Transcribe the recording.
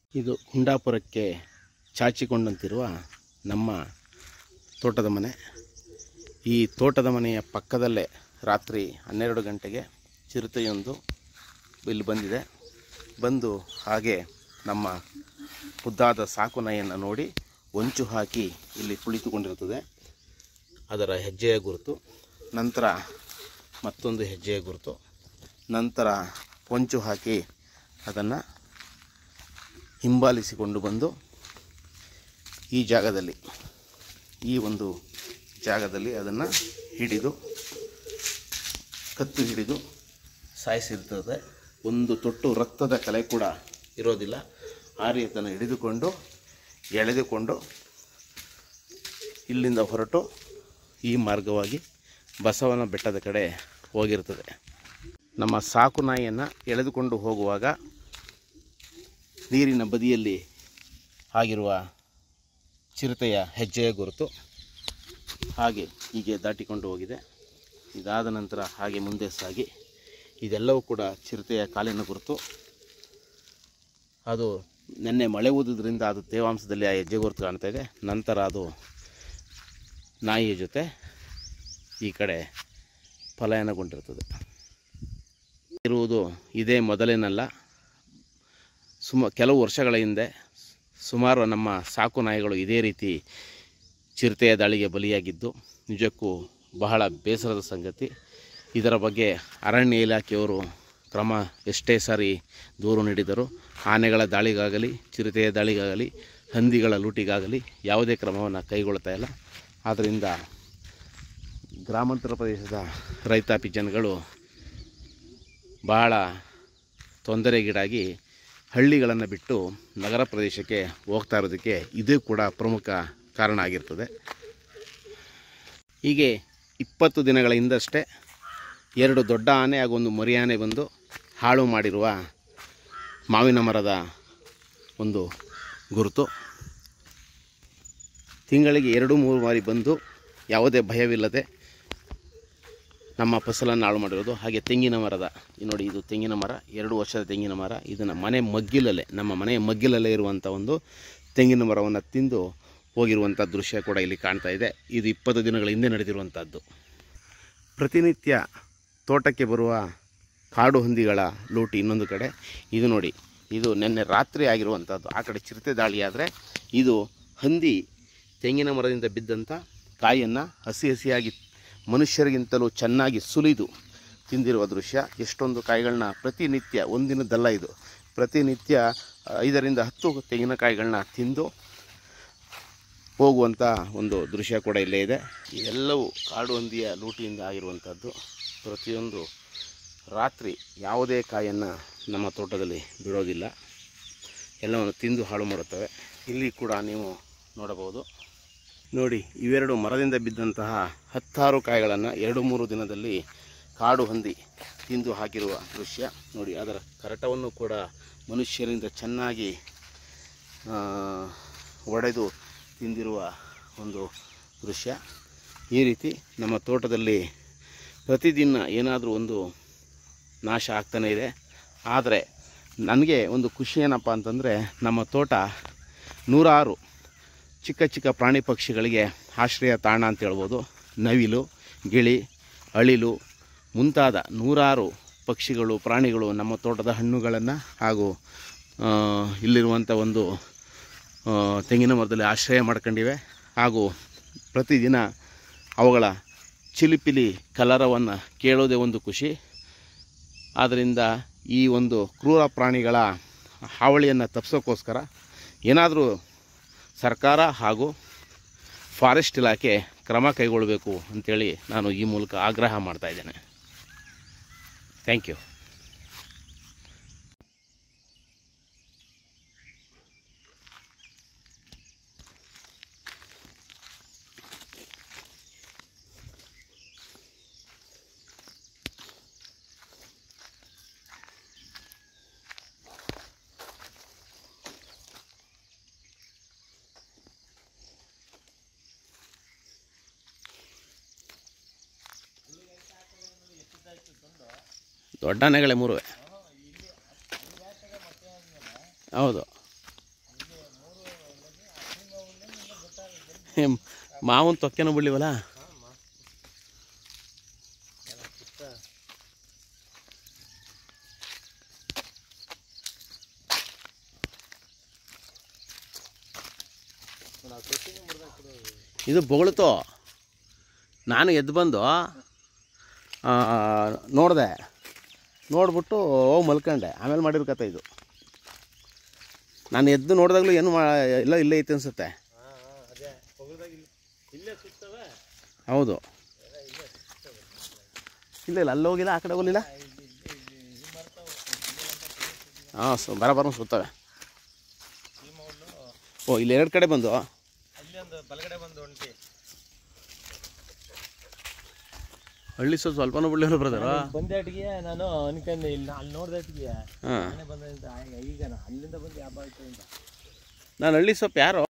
ಇದು ಕುಂಡಾಪುರಕ್ಕೆ ಚಾಚಿಕೊಂಡಂತಿರುವ ನಮ್ಮ ತೋಟದ ಮನೆ ಈ ತೋಟದ ಮನೆಯ ಪಕ್ಕದಲ್ಲೇ ರಾತ್ರಿ ಹನ್ನೆರಡು ಗಂಟೆಗೆ ಚಿರತೆಯೊಂದು ಇಲ್ಲಿ ಬಂದಿದೆ ಬಂದು ಹಾಗೆ ನಮ್ಮ ಮುದ್ದಾದ ಸಾಕು ನಾಯಿಯನ್ನು ನೋಡಿ ಹೊಂಚು ಹಾಕಿ ಇಲ್ಲಿ ಕುಳಿತುಕೊಂಡಿರುತ್ತದೆ ಅದರ ಹೆಜ್ಜೆಯ ಗುರುತು ನಂತರ ಮತ್ತೊಂದು ಹೆಜ್ಜೆಯ ಗುರುತು ನಂತರ ಹೊಂಚು ಹಾಕಿ ಅದನ್ನು ಹಿಂಬಾಲಿಸಿಕೊಂಡು ಬಂದು ಈ ಜಾಗದಲ್ಲಿ ಈ ಒಂದು ಜಾಗದಲ್ಲಿ ಅದನ್ನು ಹಿಡಿದು ಕತ್ತು ಹಿಡಿದು ಸಾಯಿಸಿರ್ತದೆ ಒಂದು ತೊಟ್ಟು ರಕ್ತದ ಕಲೆ ಕೂಡ ಇರೋದಿಲ್ಲ ಆ ರೀತಿಯನ್ನು ಹಿಡಿದುಕೊಂಡು ಎಳೆದುಕೊಂಡು ಇಲ್ಲಿಂದ ಹೊರಟು ಈ ಮಾರ್ಗವಾಗಿ ಬಸವನ ಬೆಟ್ಟದ ಕಡೆ ಹೋಗಿರ್ತದೆ ನಮ್ಮ ಸಾಕು ನಾಯಿಯನ್ನು ಎಳೆದುಕೊಂಡು ಹೋಗುವಾಗ ನೀರಿನ ಬದಿಯಲ್ಲಿ ಆಗಿರುವ ಚಿರತೆಯ ಹೆಜ್ಜೆಯ ಗುರುತು ಹಾಗೆ ಹೀಗೆ ದಾಟಿಕೊಂಡು ಹೋಗಿದೆ ಇದಾದ ನಂತರ ಹಾಗೆ ಮುಂದೆ ಸಾಗಿ ಇದೆಲ್ಲವೂ ಕೂಡ ಚಿರತೆಯ ಕಾಲಿನ ಗುರುತು ಅದು ನಿನ್ನೆ ಮಳೆ ಊದಿದ್ರಿಂದ ಅದು ತೇವಾಂಶದಲ್ಲಿ ಆ ಹೆಜ್ಜೆ ಗುರುತು ಕಾಣ್ತಾ ಇದೆ ನಂತರ ಅದು ನಾಯಿಯ ಜೊತೆ ಈ ಕಡೆ ಪಲಾಯನಗೊಂಡಿರ್ತದೆ ಇರುವುದು ಇದೇ ಮೊದಲೇನಲ್ಲ ಸುಮ ಕೆಲವು ವರ್ಷಗಳ ಹಿಂದೆ ಸುಮಾರು ನಮ್ಮ ಸಾಕು ನಾಯಿಗಳು ಇದೇ ರೀತಿ ಚಿರತೆಯ ದಾಳಿಗೆ ಬಲಿಯಾಗಿದ್ದು ನಿಜಕ್ಕೂ ಬಹಳ ಬೇಸರದ ಸಂಗತಿ ಇದರ ಬಗ್ಗೆ ಅರಣ್ಯ ಇಲಾಖೆಯವರು ಕ್ರಮ ಎಷ್ಟೇ ಸಾರಿ ದೂರು ನೀಡಿದರು ಆನೆಗಳ ದಾಳಿಗಾಗಲಿ ಚಿರತೆಯ ದಾಳಿಗಾಗಲಿ ಹಂದಿಗಳ ಲೂಟಿಗಾಗಲಿ ಯಾವುದೇ ಕ್ರಮವನ್ನು ಕೈಗೊಳ್ತಾ ಇಲ್ಲ ಆದ್ದರಿಂದ ಗ್ರಾಮಾಂತರ ಪ್ರದೇಶದ ರೈತಾಪಿ ಜನಗಳು ಬಹಳ ತೊಂದರೆಗೀಡಾಗಿ ಹಳ್ಳಿಗಳನ್ನು ಬಿಟ್ಟು ನಗರ ಪ್ರದೇಶಕ್ಕೆ ಹೋಗ್ತಾ ಇರೋದಕ್ಕೆ ಇದು ಕೂಡ ಪ್ರಮುಖ ಕಾರಣ ಆಗಿರ್ತದೆ ಹೀಗೆ ಇಪ್ಪತ್ತು ದಿನಗಳ ಹಿಂದಷ್ಟೇ ಎರಡು ದೊಡ್ಡ ಆನೆ ಹಾಗೂ ಒಂದು ಮರಿ ಆನೆ ಬಂದು ಹಾಳು ಮಾಡಿರುವ ಮಾವಿನ ಮರದ ಒಂದು ಗುರುತು ತಿಂಗಳಿಗೆ ಎರಡು ಮೂರು ಬಾರಿ ಬಂದು ಯಾವುದೇ ಭಯವಿಲ್ಲದೆ ನಮ್ಮ ಫಸಲನ್ನು ಹಾಳು ಮಾಡಿರೋದು ಹಾಗೆ ತೆಂಗಿನ ಮರದ ಈ ನೋಡಿ ಇದು ತೆಂಗಿನ ಮರ ಎರಡು ವರ್ಷದ ತೆಂಗಿನ ಮರ ಇದನ್ನು ಮನೆ ಮಗ್ಗಿಲಲ್ಲೇ ನಮ್ಮ ಮನೆಯ ಮಗ್ಗಿಲಲ್ಲೇ ಇರುವಂಥ ಒಂದು ತೆಂಗಿನ ಮರವನ್ನು ತಿಂದು ಹೋಗಿರುವಂಥ ದೃಶ್ಯ ಕೂಡ ಇಲ್ಲಿ ಕಾಣ್ತಾ ಇದೆ ಇದು ಇಪ್ಪತ್ತು ದಿನಗಳ ಹಿಂದೆ ನಡೆದಿರುವಂಥದ್ದು ಪ್ರತಿನಿತ್ಯ ತೋಟಕ್ಕೆ ಬರುವ ಕಾಡು ಹಂದಿಗಳ ಲೂಟಿ ಇನ್ನೊಂದು ಕಡೆ ಇದು ನೋಡಿ ಇದು ನಿನ್ನೆ ರಾತ್ರಿ ಆಗಿರುವಂಥದ್ದು ಆ ಕಡೆ ಚಿರತೆ ದಾಳಿಯಾದರೆ ಇದು ಹಂದಿ ತೆಂಗಿನ ಮರದಿಂದ ಬಿದ್ದಂಥ ಕಾಯಿಯನ್ನು ಹಸಿ ಹಸಿಯಾಗಿ ಮನುಷ್ಯರಿಗಿಂತಲೂ ಚೆನ್ನಾಗಿ ಸುಲಿದು ತಿಂದಿರುವ ದೃಶ್ಯ ಎಷ್ಟೊಂದು ಕಾಯಿಗಳನ್ನ ಪ್ರತಿನಿತ್ಯ ಒಂದಿನದ್ದಲ್ಲ ಇದು ಪ್ರತಿನಿತ್ಯ ಐದರಿಂದ ಹತ್ತು ತೆಂಗಿನಕಾಯಿಗಳನ್ನ ತಿಂದು ಹೋಗುವಂಥ ಒಂದು ದೃಶ್ಯ ಕೂಡ ಇಲ್ಲೇ ಇದೆ ಇವೆಲ್ಲವೂ ಕಾಡು ಹಂದಿಯ ಲೂಟಿಯಿಂದ ಆಗಿರುವಂಥದ್ದು ಪ್ರತಿಯೊಂದು ರಾತ್ರಿ ಯಾವುದೇ ಕಾಯನ್ನು ನಮ್ಮ ತೋಟದಲ್ಲಿ ಬಿಡೋದಿಲ್ಲ ಎಲ್ಲವನ್ನು ತಿಂದು ಹಾಳು ಮಾಡುತ್ತವೆ ಇಲ್ಲಿ ಕೂಡ ನೀವು ನೋಡಬಹುದು ನೋಡಿ ಇವೆರಡು ಮರದಿಂದ ಬಿದ್ದಂತಹ ಹತ್ತಾರು ಕಾಯಿಗಳನ್ನು ಎರಡು ಮೂರು ದಿನದಲ್ಲಿ ಕಾಡು ಹಂದಿ ತಿಂದು ಹಾಕಿರುವ ದೃಶ್ಯ ನೋಡಿ ಅದರ ಕರಟವನ್ನು ಕೂಡ ಮನುಷ್ಯರಿಂದ ಚೆನ್ನಾಗಿ ಆ, ಒಡೆದು ತಿಂದಿರುವ ಒಂದು ದೃಶ್ಯ ಈ ರೀತಿ ನಮ್ಮ ತೋಟದಲ್ಲಿ ಪ್ರತಿದಿನ ಏನಾದರೂ ಒಂದು ನಾಶ ಆಗ್ತಾನೇ ಇದೆ ಆದರೆ ನನಗೆ ಒಂದು ಖುಷಿ ಏನಪ್ಪ ಅಂತಂದರೆ ನಮ್ಮ ತೋಟ ನೂರಾರು ಚಿಕ್ಕ ಚಿಕ್ಕ ಪ್ರಾಣಿ ಪಕ್ಷಿಗಳಿಗೆ ಆಶ್ರಯ ತಾಣ ಅಂತ ಹೇಳ್ಬೋದು ನವಿಲು ಗಿಳಿ ಅಳಿಲು ಮುಂತಾದ ನೂರಾರು ಪಕ್ಷಿಗಳು ಪ್ರಾಣಿಗಳು ನಮ್ಮ ತೋಟದ ಹಣ್ಣುಗಳನ್ನು ಹಾಗೂ ಆ, ಇಲ್ಲಿರುವಂಥ ಒಂದು ಆ, ತೆಂಗಿನ ಮರದಲ್ಲಿ ಆಶ್ರಯ ಮಾಡ್ಕೊಂಡಿವೆ ಹಾಗೂ ಪ್ರತಿದಿನ ಅವುಗಳ ಚಿಲಿಪಿಲಿ ಕಲರವನ್ನು ಕೇಳೋದೇ ಒಂದು ಖುಷಿ ಆದ್ದರಿಂದ ಈ ಒಂದು ಕ್ರೂರ ಪ್ರಾಣಿಗಳ ಹಾವಳಿಯನ್ನು ತಪ್ಪಿಸೋಕ್ಕೋಸ್ಕರ ಏನಾದರೂ ಸರ್ಕಾರ ಹಾಗೂ ಫಾರೆಸ್ಟ್ ಇಲಾಖೆ ಕ್ರಮ ಕೈಗೊಳ್ಳಬೇಕು ಅಂತೇಳಿ ನಾನು ಈ ಮೂಲಕ ಆಗ್ರಹ ಮಾಡ್ತಾ ಇದ್ದೇನೆ ಥ್ಯಾಂಕ್ ಯು ದೊಡ್ಡ ಆನೆಗಳೇ ಮೂರುವೆ ಹೌದು ಮಾವನ್ ತೊಕ್ಕೆನೂ ಬಿಡ್ಲಿವಲ್ಲ ಇದು ಬೊಗಳ್ತು ನಾನು ಎದ್ದು ಬಂದು ನೋಡಿದೆ ನೋಡ್ಬಿಟ್ಟು ಹೋಗಿ ಮಲ್ಕೊಂಡೆ ಆಮೇಲೆ ಮಾಡಿರೋ ಕತೆ ಇದು ನಾನು ಎದ್ದು ನೋಡಿದಾಗಲೂ ಏನು ಮಾ ಎಲ್ಲ ಇಲ್ಲೇ ಐತೆ ಅನ್ಸುತ್ತೆ ಅದೇ ಪೊಗಳ್ದಾಗ ಇಲ್ಲಿ ಇಲ್ಲೇ ಸುತ್ತವೆ ಹೌದು ಇಲ್ಲ ಇಲ್ಲ ಅಲ್ಲಿ ಹೋಗಿಲ್ಲ ಆ ಕಡೆ ಹೋಗಲಿಲ್ಲ ಹಾಂ ಸೊ ಬರ ಬರ ಸುತ್ತವೆ ಈ ಮೌಲ್ಲು ಓ ಇಲ್ಲಿ ಎರಡು ಕಡೆ ಬಂದು ಅಲ್ಲಿ ಒಂದು ಬಲಗಡೆ ಬಂದು ಒಂಟಿ ಹಳ್ಳಿ ಸ್ವಲ್ಪ ಸ್ವಲ್ಪನೂ ಬಿಡಲಿಲ್ಲ ಬ್ರದರ ಬಂದೇಟಿಗೆ ನಾನು ಅನ್ಕೊಂಡೆ ಇಲ್ಲಿ ಅಲ್ಲಿ ನೋಡ್ದೇಟಿಗೆ ಹಾಂ ನಾನೇ ಬಂದೆ ಅಂತ ಆಗ ಈಗ ನಾ ಅಲ್ಲಿಂದ ಬಂದು ಹಬ್ಬ ಆಯ್ತು ಅಂತ ನಾನು ಹಳ್ಳಿ ಸೊಪ್ಪು ಯಾರು